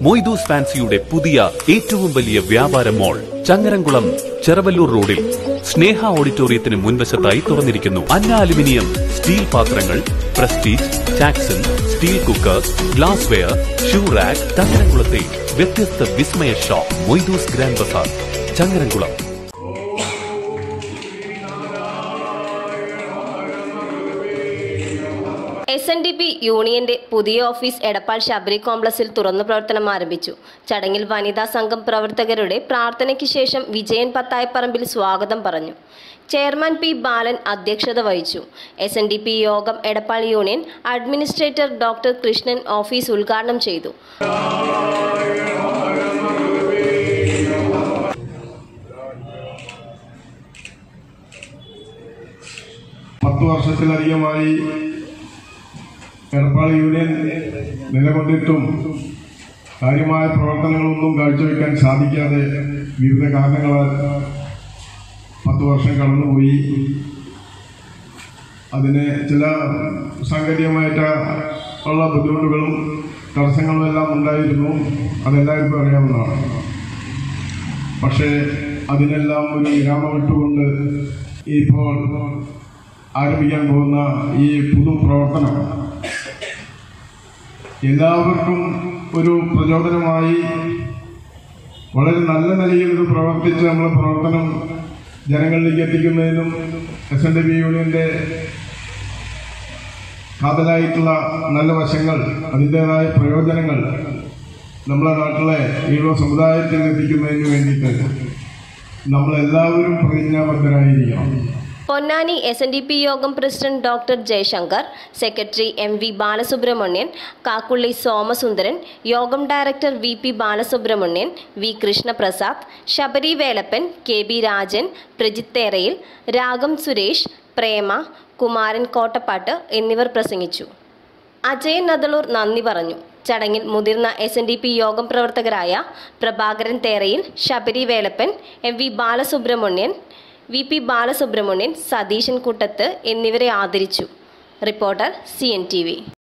മൊയ്തൂസ് ഫാൻസിയുടെ പുതിയ ഏറ്റവും വലിയ വ്യാപാര മോൾ ചങ്ങരംകുളം ചെറവല്ലൂർ റോഡിൽ സ്നേഹ ഓഡിറ്റോറിയത്തിന് മുൻവശത്തായി തുറന്നിരിക്കുന്നു അന്ന അലുമിനിയം സ്റ്റീൽ പാത്രങ്ങൾ പ്രസ്റ്റീജ് ടാക്സൺ steel cooker glassware shoe rack ചങ്ങരംകുളത്തെ വ്യത്യസ്ത വിസ്മയ ഷോപ്പ് മൊയ്തൂസ് grand bazaar Changaramkulam S N D P യൂണിയന്റെ പുതിയ ഓഫീസ് എടപ്പാൾ ശബരി കോംപ്ലക്സിൽ തുറന്നു പ്രവർത്തനം ആരംഭിച്ചു ചടങ്ങിൽ വനിതാ സംഘം പ്രവർത്തകരുടെ പ്രാർത്ഥനയ്ക്ക് ശേഷം വിജയൻ പത്തായപ്പറമ്പിൽ സ്വാഗതം പറഞ്ഞു ചെയർമാൻ പി ബാലൻ അധ്യക്ഷത വഹിച്ചു എസ് എൻ ഡി പി യോഗം Edappal union administrator doctor Krishnan office ഉദ്ഘാടനം ചെയ്തു പത്ത് വർഷത്തിലധികമായി എടപ്പാൾ യൂണിയൻ നിലകൊണ്ടിട്ടും കാര്യമായ പ്രവർത്തനങ്ങളൊന്നും കാഴ്ചവെക്കാൻ സാധിക്കാതെ വിവിധ കാരണങ്ങളാൽ പത്ത് വർഷം കടന്നുപോയി അതിന് ചില സാങ്കേതികമായിട്ട് ഉള്ള ബുദ്ധിമുട്ടുകളും തടസ്സങ്ങളും എല്ലാം ഉണ്ടായിരുന്നു അതെല്ലാവർക്കും അറിയാവുന്നതാണ് പക്ഷേ അതിനെല്ലാം ഒരു വിരാമം ഇട്ടുകൊണ്ട് ഇപ്പോൾ ആരംഭിക്കാൻ പോകുന്ന ഈ പുതു പ്രവർത്തനം എല്ലാവർക്കും ഒരു പ്രചോദനമായി വളരെ നല്ല നിലയിൽ ഇത് പ്രവർത്തിച്ച് നമ്മുടെ പ്രവർത്തനം ജനങ്ങളിലേക്ക് എത്തിക്കുന്നതിനും എസ് എൻ ഡി ബി യൂണിയന്റെ കാതലായിട്ടുള്ള നല്ല വശങ്ങൾ അതിൻ്റെതായ പ്രയോജനങ്ങൾ നമ്മുടെ നാട്ടിലെ ഈഴോ സമുദായത്തിൽ എത്തിക്കുന്നതിന് വേണ്ടിയിട്ട് നമ്മളെല്ലാവരും പ്രതിജ്ഞാബദ്ധരായിരിക്കണം Ponnani S N D P യോഗം president doctor Jayashankar secretary M V Balasubramanian Kakkulli Somasundaran യോഗം director V P Balasubramanian V Krishnaprasad Shabari Velappan K B Rajan Prajith Therayil Ragam Suresh പ്രേമ കുമാരൻ കോട്ടപ്പാട്ട് എന്നിവർ പ്രസംഗിച്ചു അജയൻ നദളൂർ നന്ദി പറഞ്ഞു ചടങ്ങിൽ മുതിർന്ന എസ് എൻ ഡി പി യോഗം പ്രവർത്തകരായ Prabhakaran Therayil Shabari Velappan M V Balasubramanian V P Balasubramanian Satheeshan Koottath എന്നിവരെ ആദരിച്ചു reporter C N T V